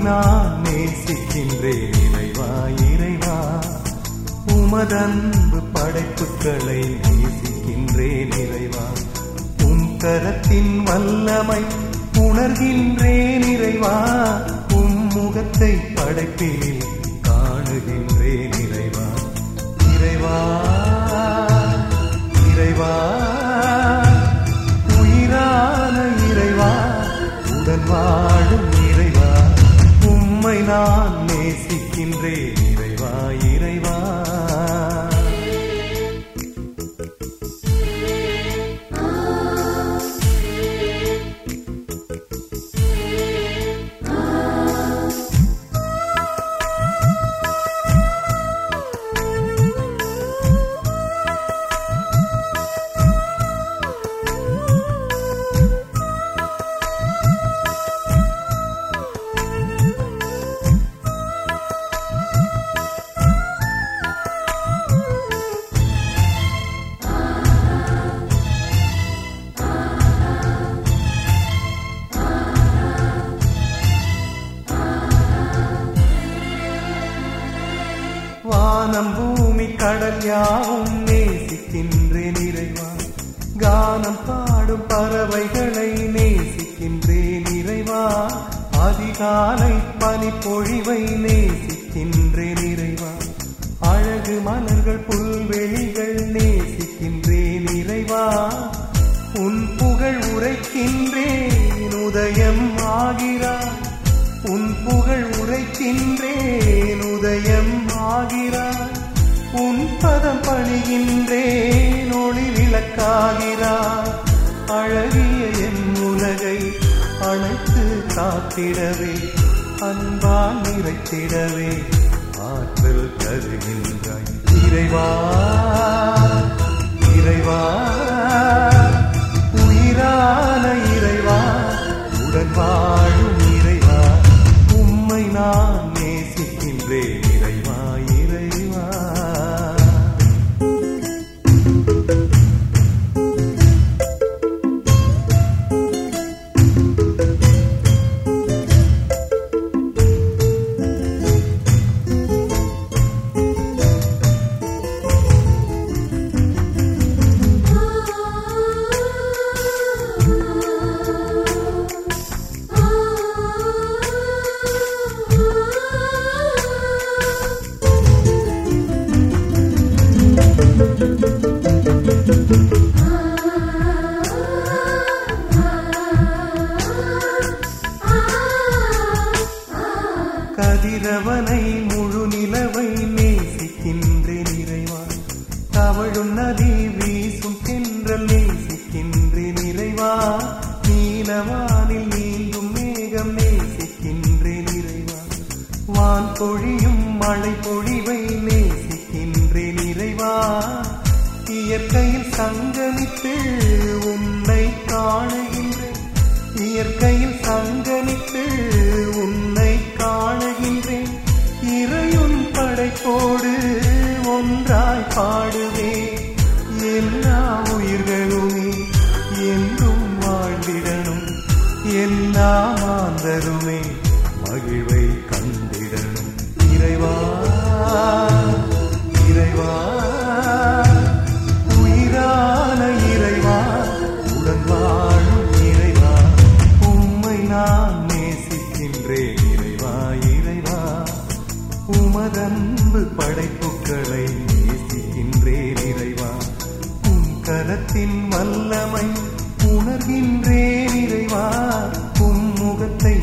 நான் நேசிக்கின்றேன் இறைவா இறைவா உமதன்பு படைப்புகளை நேசிக்கின்றேன் இறைவா உம் கரத்தின் வல்லமை உணர்கின்றேன் இறைவா உம் முகத்தை படைப்பில் காணுகின்றேன் இறைவா இறைவா இறைவா உயிரான இறைவா உடன் வாழும் இறைவா உம்மை நான் நேசிக்கின்றேன் இறைவா இறைவா வானம் பூமி கடல் யாவும் நேசிக்கின்றேன் இறைவா கானம் பாடும் பறவைகளை நேசிக்கின்றேன் இறைவா அதிகாலை பனிப்பொழிவை நேசிக்கின்றேன் இறைவா அழகு மலர்கள் புல்வெளிகள் நேசிக்கின்றேன் இறைவா உன் புகழ் உரைக்கின்றேன் உதயம் ஆகிறார் உன் புகழ் உரைக்கின்றேன் உதயம் ஆகிறார் உன் பதம் பணிகின்றேன் ஒளி விளக்காகிறார் அழகிய என் உலகை அணைத்து காத்திடவே அன்பால் நிறைத்திடவே ஆற்றல் தருகின்றாய் இறைவா இறைவா உயிரான இறைவா உடன் வாழும் இறைவா உம்மை நான் நேசிக்கின்றேன் இறைவா இறைவா கதிரவனை முழு நிலவை நேசிக்கின்றேன் இறைவா தவழும் நதி வீசும் தென்றல் நேசிக்கின்றேன் இறைவா நீலவானில் நீங்கும் மேகம் நேசிக்கின்றேன் இறைவா வான் பொழியும் மழை பொழிவை நேசிக்கின்றேன் இறைவா இயற்கையில் சங்கமித்து உன்னை காணுகின்றேன் இயற்கையில் சங்கமித்து உன்னை காணுகின்றேன் இறையுன் படைப்போடு ஒன்றாய் பாடுவே எல்லா உயிர்களுமே என்றும் வாழ்ந்திடணும் எல்லா மாந்தருமே மகிழ்வை கண்டிடணும் இறைவா இறைவா உயிரான இறைவா உடன் வாழும் இறைவா உம்மை நான் நேசிக்கின்றேன் இறைவா இறைவா உமதன்பு படைப்புகளை நேசிக்கின்றேன் இறைவா உம் கரத்தின் வல்லமை உணர்கின்றேன் இறைவா உம் முகத்தை